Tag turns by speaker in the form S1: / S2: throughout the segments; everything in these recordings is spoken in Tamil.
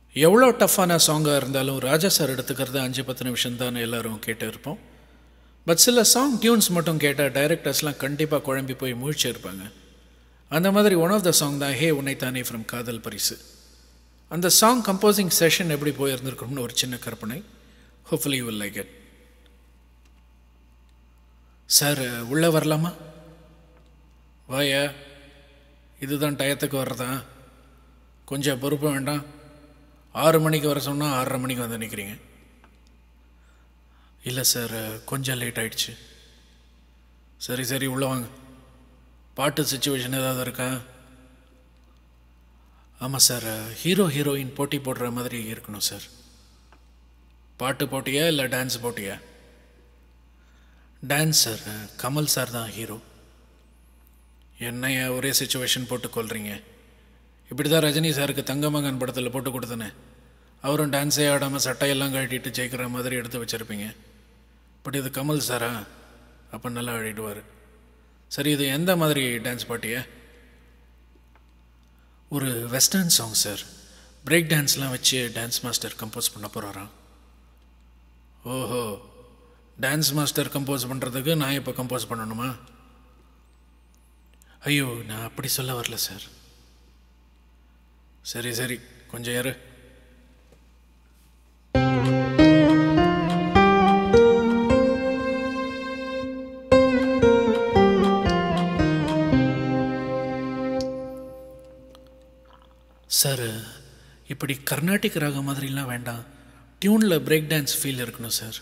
S1: எவ்வளோ டஃப்பான சாங்காக இருந்தாலும் ராஜா சார் எடுத்துக்கிறது அஞ்சு பத்து நிமிஷம் தான் எல்லாரும் கேட்டு இருப்போம் பட் சில சாங் டியூன்ஸ் மட்டும் கேட்டால் டைரக்டர்ஸ்லாம் கண்டிப்பாக குழம்பி போய் முழிச்சு இருப்பாங்க அந்த மாதிரி ஒன் ஆஃப் த சாங் தான் ஹே உன்னைத்தானே ஃப்ரம் காதல் பரிசு அந்த சாங் கம்போசிங் செஷன் எப்படி போயிருந்திருக்கும்னு ஒரு சின்ன கற்பனை hopefully will like it sir உள்ளே வரலாமா வாயா இதுதான் டயத்துக்கு வர்றதா கொஞ்சம் பொறுப்பு வேண்டாம் ஆறு மணிக்கு வர சொன்னால் ஆறரை மணிக்கு வந்து நிற்கிறீங்க இல்லை சார் கொஞ்சம் லேட் ஆயிடுச்சு சரி சரி உள்ளே வாங்க பாட்டு சுச்சுவேஷன் ஏதாவது இருக்கா ஆமாம் சார் ஹீரோ ஹீரோயின் போட்டி போடுற மாதிரி இருக்கணும் சார் பாட்டு போட்டியா இல்லை டான்ஸ் போட்டியா டான்ஸ் சார் கமல் சார் தான் ஹீரோ என்னைய ஒரே சுச்சுவேஷன் போட்டு கொள்றீங்க இப்படி தான் ரஜினி சாருக்கு தங்கமகன் படத்தில் போட்டு கொடுத்தனே அவரும் டான்ஸே ஆடாமல் சட்டையெல்லாம் கழட்டிட்டு ஜெயிக்கிற மாதிரி எடுத்து வச்சுருப்பீங்க பட் இது கமல் சாரா அப்போ நல்லா ஆடிடுவார் சரி இது எந்த மாதிரி டான்ஸ் பாட்டியா ஒரு வெஸ்டர்ன் சாங் சார் பிரேக் டான்ஸ்லாம் வச்சு டான்ஸ் மாஸ்டர் கம்போஸ் பண்ண போகிறாராம் ஓஹோ டான்ஸ் மாஸ்டர் கம்போஸ் பண்ணுறதுக்கு நான் இப்போ கம்போஸ் பண்ணணுமா ஐயோ நான் அப்படி சொல்ல வரல சார் சரி சரி கொஞ்சம் இரு சார் இப்படி கர்நாடிக் ராகம் மாதிரிலாம் வேண்டாம் டியூனில் பிரேக் டான்ஸ் ஃபீல் இருக்கணும் சார்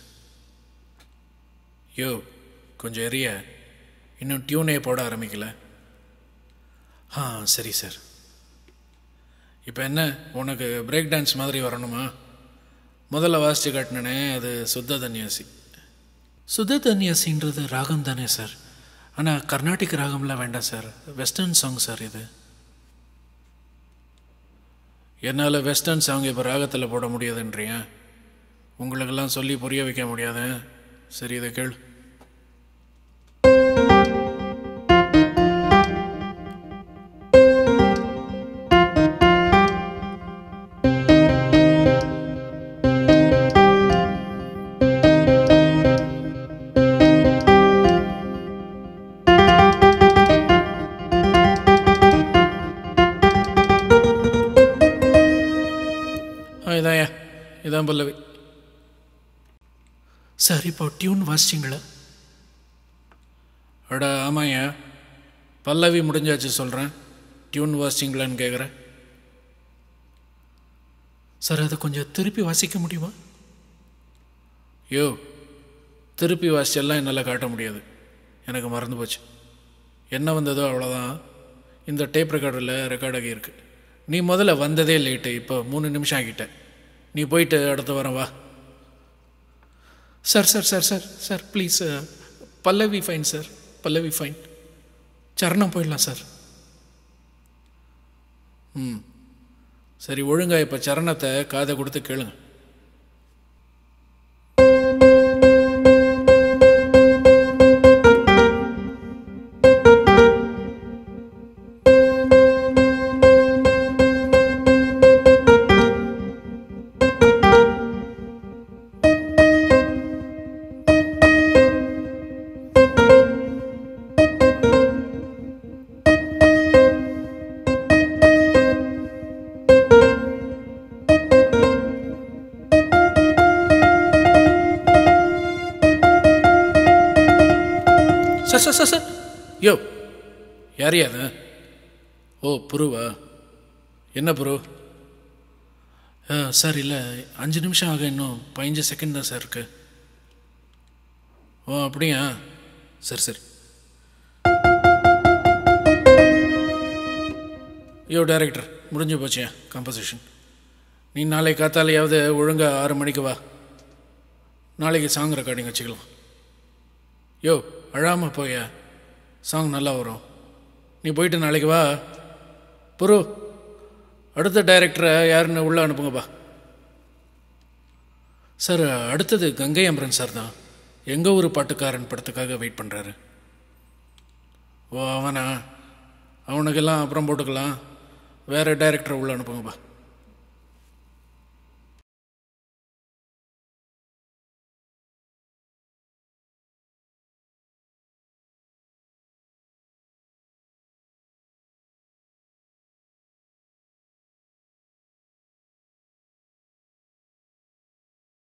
S1: யோ கொஞ்சம் எரிய இன்னும் டியூனே போட ஆரம்பிக்கல ஆ சரி சார் இப்போ என்ன உனக்கு பிரேக் டான்ஸ் மாதிரி வரணுமா முதல்ல வாசித்து காட்டினே அது சுத்த தன்யாசி சுத்த தன்யாசின்றது ராகம் தானே சார் ஆனால் கர்நாடிக் ராகம்லாம் வேண்டாம் சார் வெஸ்டர்ன் சாங் சார் இது என்னால் வெஸ்டர்ன் சாங் இப்போ ராகத்தில் போட முடியாதுன்றியா உங்களுக்கெல்லாம் சொல்லி புரிய வைக்க முடியாது சரி இதை கேளு ஆ இதாயா இதான் பல்லவி சார் இப்போ டியூன் வாசிச்சிங்களா அட ஆமாய்யா பல்லவி முடிஞ்சாச்சு சொல்கிறேன் டியூன் வாசிச்சிங்களான்னு கேட்குறேன் சார் அதை கொஞ்சம் திருப்பி வாசிக்க முடியுமா யோ திருப்பி வாசிச்செல்லாம் என்னால் காட்ட முடியாது எனக்கு மறந்து போச்சு என்ன வந்ததோ அவ்வளோதான் இந்த டேப் ரெக்கார்டரில் ரெக்கார்ட் ஆகியிருக்கு நீ முதல்ல வந்ததே லேட்டு இப்போ மூணு நிமிஷம் ஆகிட்ட நீ போயிட்டு அடுத்த வாரம் வா sir sir sir sir sir please பல்லவி ஃபைன் சார் பல்லவி ஃபைன் சரணம் போயிடலாம் சார் ம் சரி ஒழுங்கா இப்போ சரணத்தை காதை கொடுத்து கேளுங்க sir sir sir sir yo யார் அது ஓ புருவா என்ன புரு ஆ சார் இல்லை அஞ்சு நிமிஷம் ஆக இன்னும் பதினஞ்சு செகண்ட் தான் சார் இருக்கு ஓ அப்படியா சரி சரி யோ டைரக்டர் முடிஞ்சு போச்சியா கம்போசிஷன் நீ நாளை காத்தாலையாவது ஒழுங்காக ஆறு மணிக்கு வா நாளைக்கு சாங் ரெக்கார்டிங் வச்சுக்கலாம் யோ அழாமல் போயா சாங் நல்லா வரும் நீ போயிட்டு நாளைக்கு வா புரு அடுத்த டைரக்டரை யாருன்னு உள்ளே அனுப்புங்கப்பா சார் அடுத்தது கங்கை அமரன் சார் தான் எங்கள் ஊர் பாட்டுக்காரன் படத்துக்காக வெயிட் பண்ணுறாரு ஓ அவனா அவனுக்கெல்லாம் அப்புறம் போட்டுக்கலாம் வேறு டைரக்டரை உள்ளே அனுப்புங்கப்பா